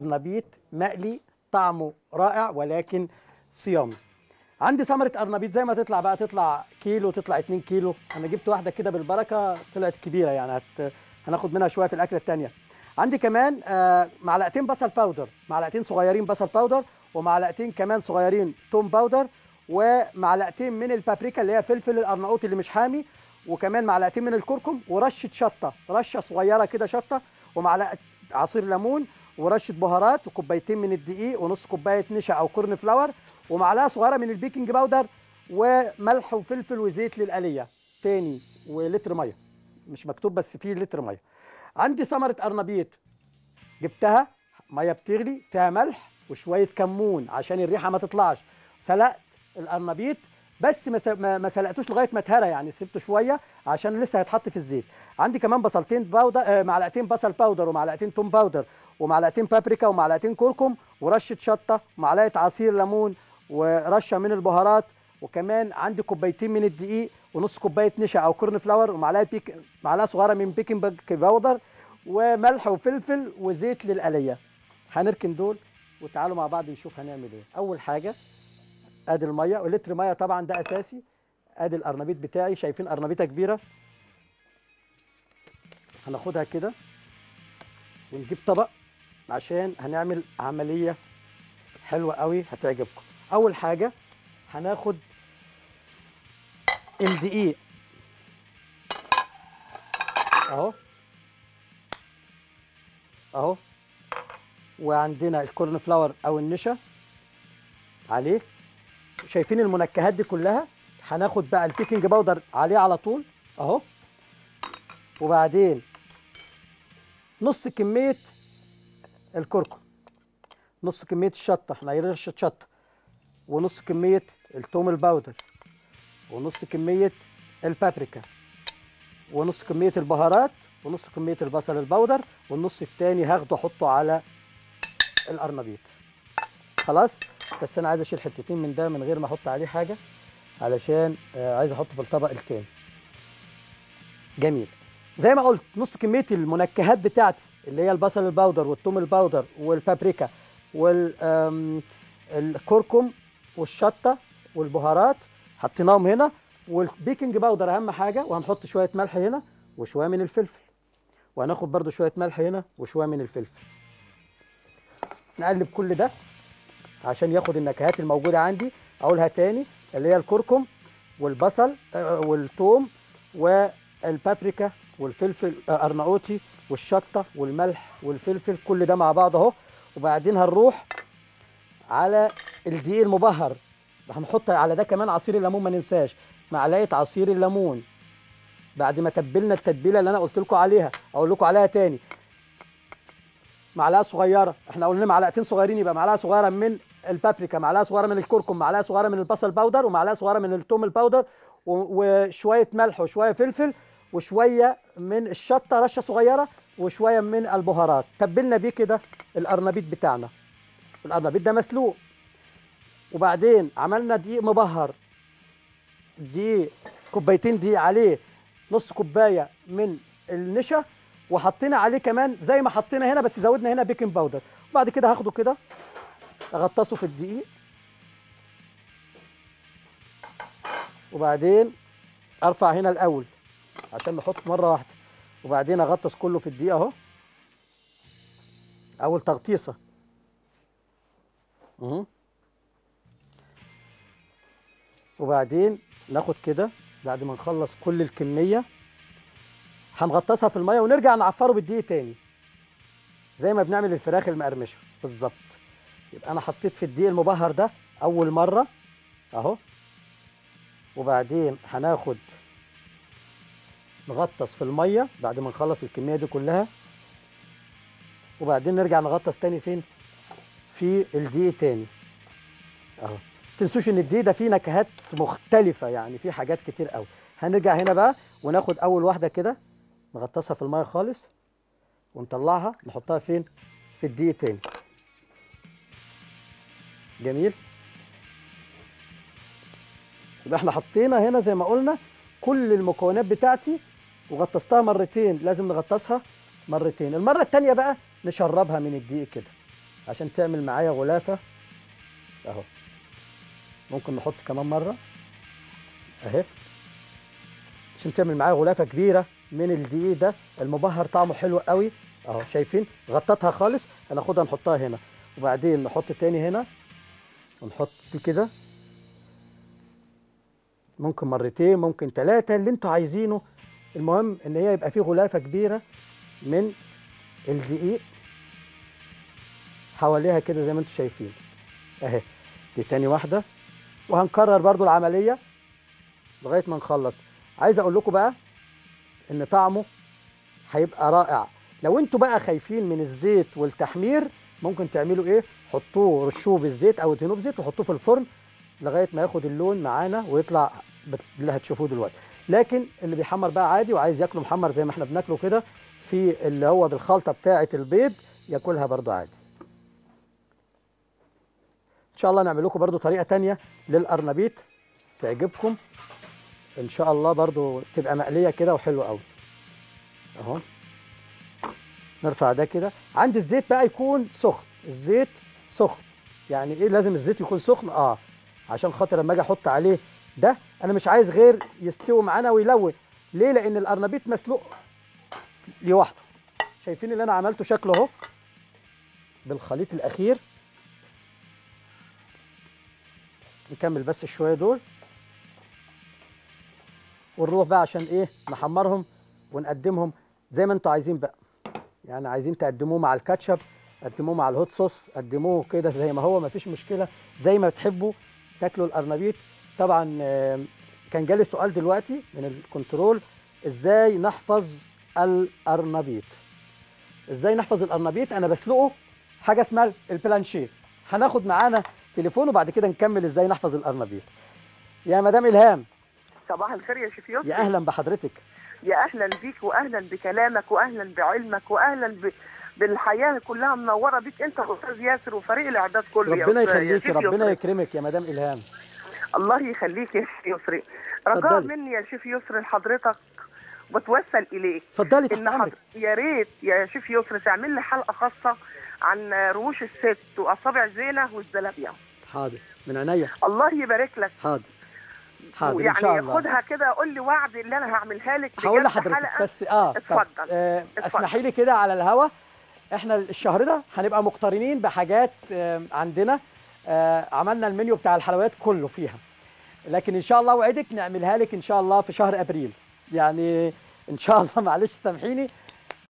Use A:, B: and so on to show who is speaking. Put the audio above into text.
A: ارنبيط مقلي طعمه رائع ولكن صيامي عندي ثمره ارنبيط زي ما تطلع بقى تطلع كيلو تطلع 2 كيلو انا جبت واحده كده بالبركه طلعت كبيره يعني هت... هناخد منها شويه في الاكله الثانيه عندي كمان آه معلقتين بصل باودر معلقتين صغيرين بصل باودر ومعلقتين كمان صغيرين توم باودر ومعلقتين من البابريكا اللي هي فلفل القرناطي اللي مش حامي وكمان معلقتين من الكركم ورشه شطه رشه صغيره كده شطه ومعلقه عصير ليمون ورشه بهارات وكوبايتين من الدقيق ونص كوبايه نشا او كورن فلاور ومعلقه صغيره من البيكنج باودر وملح وفلفل وزيت للقليه تاني ولتر ميه مش مكتوب بس فيه لتر ميه عندي ثمره ارنبيط جبتها ميه بتغلي فيها ملح وشويه كمون عشان الريحه ما تطلعش سلقت القرنبيط بس ما س- ما ما سلقتوش لغايه ما اتهرى يعني سبته شويه عشان لسه هيتحط في الزيت عندي كمان بصلتين باودر آه معلقتين بصل باودر ومعلقتين توم باودر ومعلقتين بابريكا ومعلقتين كركم ورشه شطه ومعلقه عصير ليمون ورشه من البهارات وكمان عندي كوبايتين من الدقيق ونص كوبايه نشا او كورن فلاور ومعلقه بيك معلقه صغيره من بيكنج باودر وملح وفلفل وزيت للقليه هنركن دول وتعالوا مع بعض نشوف هنعمل ايه اول حاجه ادي الميه ولتر ميه طبعا ده اساسي ادي القرنبيط بتاعي شايفين قرنبيطه كبيره هناخدها كده ونجيب طبق عشان هنعمل عمليه حلوه قوي هتعجبكم اول حاجه هناخد الدقيق اهو اهو وعندنا الكورن فلاور او النشا عليه شايفين المنكهات دي كلها هناخد بقى البيكنج باودر عليه على طول اهو وبعدين نص كميه الكركم نص كميه الشطه احنا عايزين رشه شطه ونص كميه التوم الباودر ونص كميه البابريكا ونص كميه البهارات ونص كميه البصل الباودر والنص التاني هاخده احطه على القرنبيط خلاص بس انا عايز اشيل حتتين من ده من غير ما احط عليه حاجه علشان آه، عايز احطه في الطبق التاني جميل زي ما قلت نص كميه المنكهات بتاعتي اللي هي البصل الباودر والثوم الباودر والبابريكا والكركم والشطه والبهارات حطيناهم هنا والبيكنج باودر اهم حاجه وهنحط شويه ملح هنا وشويه من الفلفل وهناخد برده شويه ملح هنا وشويه من الفلفل نقلب كل ده عشان ياخد النكهات الموجوده عندي اقولها تاني اللي هي الكركم والبصل آه، والثوم والبابريكا والفلفل آه، ارناؤوطي والشطه والملح والفلفل كل ده مع بعض اهو وبعدين هنروح على الدقيق المبهر هنحط على ده كمان عصير الليمون ما ننساش معلقه عصير الليمون بعد ما تبلنا التتبيله اللي انا قلت لكم عليها اقول لكم عليها تاني معلقه صغيره احنا قلنا معلقتين صغيرين يبقى معلقه صغيره من البابريكا معلقه صغيره من الكركم معلقه صغيره من البصل باودر ومعلقه صغيره من الثوم الباودر و- وشويه ملح وشويه فلفل وشويه من الشطه رشه صغيره وشويه من البهارات تبلنا بيه كده القرنبيط بتاعنا القرنبيط ده مسلوق وبعدين عملنا دقيق مبهر دقيق كوبايتين دقيق عليه نص كوبايه من النشا وحطينا عليه كمان زي ما حطينا هنا بس زودنا هنا بيكنج باودر وبعد كده هاخده كده اغطسه في الدقيق وبعدين ارفع هنا الاول عشان نحط مره واحده وبعدين اغطس كله في الدقيق اهو اول تغطيسه اهو وبعدين ناخد كده بعد ما نخلص كل الكميه هنغطسها في الميه ونرجع نعفره بالدقيق تاني زي ما بنعمل الفراخ المقرمشه بالظبط يبقى انا حطيت في الدقيق المبهر ده اول مره اهو وبعدين هناخد نغطس في الميه بعد ما نخلص الكميه دي كلها وبعدين نرجع نغطس تاني فين في الدقيق تاني اهو تنسوش ان الدقيق ده فيه نكهات مختلفه يعني فيه حاجات كتير قوي هنرجع هنا بقى وناخد اول واحده كده نغطسها في الميه خالص ونطلعها نحطها فين في الدقيق تاني جميل يبقى احنا حطينا هنا زي ما قلنا كل المكونات بتاعتي وغطستها مرتين لازم نغطسها مرتين المره التانيه بقى نشربها من الدقيق كده عشان تعمل معايا غلافه اهو ممكن نحط كمان مره اهي عشان تعمل معايا غلافه كبيره من الدقيق ده المبهر طعمه حلو قوي اهو شايفين غطتها خالص هناخدها نحطها هنا وبعدين نحط تاني هنا ونحط دي كده ممكن مرتين ممكن ثلاثة اللي انتوا عايزينه المهم ان هي يبقى فيه غلافة كبيرة من الدقيق حواليها كده زي ما انتوا شايفين اهي دي تاني واحدة وهنكرر برضو العملية لغاية ما نخلص عايز اقول لكم بقى ان طعمه هيبقى رائع لو انتوا بقى خايفين من الزيت والتحمير ممكن تعملوا ايه حطوه رشوه بالزيت او ادهنوه بزيت وحطوه في الفرن لغايه ما ياخد اللون معانا ويطلع بت- اللي هتشوفوه دلوقتي لكن اللي بيحمر بقى عادي وعايز ياكله محمر زي ما احنا بناكله كده في اللي هو بالخلطه بتاعه البيض ياكلها برضو عادي ان شاء الله نعمل لكم برضو طريقه تانية للقرنبيط تعجبكم ان شاء الله برضو تبقى مقليه كده وحلوه قوي اهو نرفع ده كده عند الزيت بقى يكون سخن الزيت سخن يعني ايه لازم الزيت يكون سخن اه عشان خاطر لما اجي احط عليه ده انا مش عايز غير يستوي معانا ويلون ليه لان القرنبيط مسلوق لوحده شايفين اللي انا عملته شكله اهو بالخليط الاخير نكمل بس شويه دول ونروح بقى عشان ايه نحمرهم ونقدمهم زي ما انتوا عايزين بقى يعني عايزين تقدموه مع الكاتشب قدموه مع الهوت صوص قدموه كده زي ما هو مفيش مشكله زي ما بتحبوا تاكلوا القرنبيط طبعا آم، كان جالي سؤال دلوقتي من الكنترول ازاي نحفظ القرنبيط ازاي نحفظ القرنبيط انا بسلقه حاجه اسمها البلانشيه هناخد معانا تليفون وبعد كده نكمل ازاي نحفظ القرنبيط يا مدام الهام
B: صباح الخير يا شيف يوسف
A: يا اهلا بحضرتك
B: يا اهلا بيك واهلا بكلامك واهلا بعلمك واهلا ب... بالحياه كلها منوره بيك انت واستاذ ياسر وفريق الاعداد كله يا
A: ربنا
B: أستاذ- يا
A: يخليكي
B: شيف
A: ربنا
B: يسري.
A: يكرمك يا مدام الهام
B: الله يخليك يا شيف يسري رجاء
A: اتفضلي.
B: مني يا شيف يسري لحضرتك وبتوسل اليك
A: اتفضلي تحت
B: ان حض...
A: امرك
B: يا ريت يا شيف يسري تعمل لي حلقه خاصه عن رموش الست واصابع زينه والزلابيه
A: حاضر من عينيا
B: الله يبارك لك
A: حاضر حاضر ان
B: يعني
A: شاء الله
B: خدها كده قول لي وعد اللي انا هعملها لك
A: هقول
B: بجد
A: لحضرتك
B: حلقة.
A: بس اه طب،
B: اتفضل.
A: آه
B: اتفضل.
A: اسمحي لي كده على الهوا احنا الشهر ده هنبقى مقترنين بحاجات آه عندنا آه عملنا المنيو بتاع الحلويات كله فيها لكن ان شاء الله اوعدك نعملها لك ان شاء الله في شهر ابريل يعني ان شاء الله معلش سامحيني